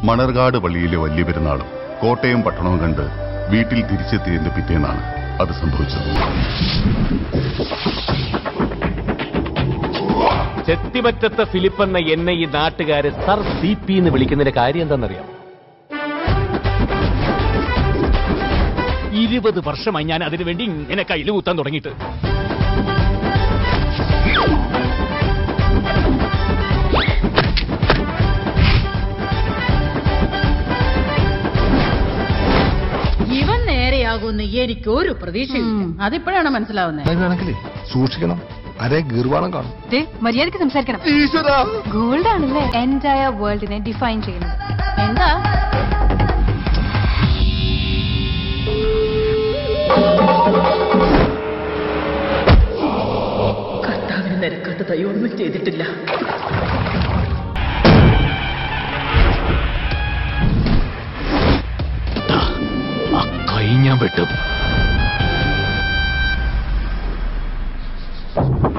മണർകാട് പള്ളിയിലെ വലിയ പെരുന്നാളും കോട്ടയം പട്ടണവും കണ്ട് വീട്ടിൽ തിരിച്ചെത്തിയതിന്റെ പിറ്റേന്നാണ് അത് സംഭവിച്ചത് ചെത്തിപറ്റത്തെ ഫിലിപ്പ് എന്ന എന്നെ ഈ നാട്ടുകാര് സർ സി പി എന്ന് വിളിക്കുന്നതിന്റെ കാര്യം എന്താണെന്നറിയാം ഇരുപത് വർഷമായി ഞാൻ അതിനു വേണ്ടി ഇങ്ങനെ കയ്യിൽ കുത്താൻ തുടങ്ങിയിട്ട് ഇവൻ നേരെയാകുമെന്ന് എനിക്ക് ഒരു പ്രതീക്ഷയില്ല അതിപ്പോഴാണ് മനസ്സിലാവുന്നത് വേണമെങ്കിലേ സൂക്ഷിക്കണം അരേ ഗീർവാണം കാണും മര്യാദക്ക് സംസാരിക്കണം ഗോൾഡ് ആണല്ലേ എൻറ്റയർ വേൾഡിനെ ഡിഫൈൻ ചെയ്യുന്നത് എന്താ കർത്താവിന് നിരക്കാത്തതായി ഒന്നും ചെയ്തിട്ടില്ല ആ കൈ ഞാൻ വെട്ടും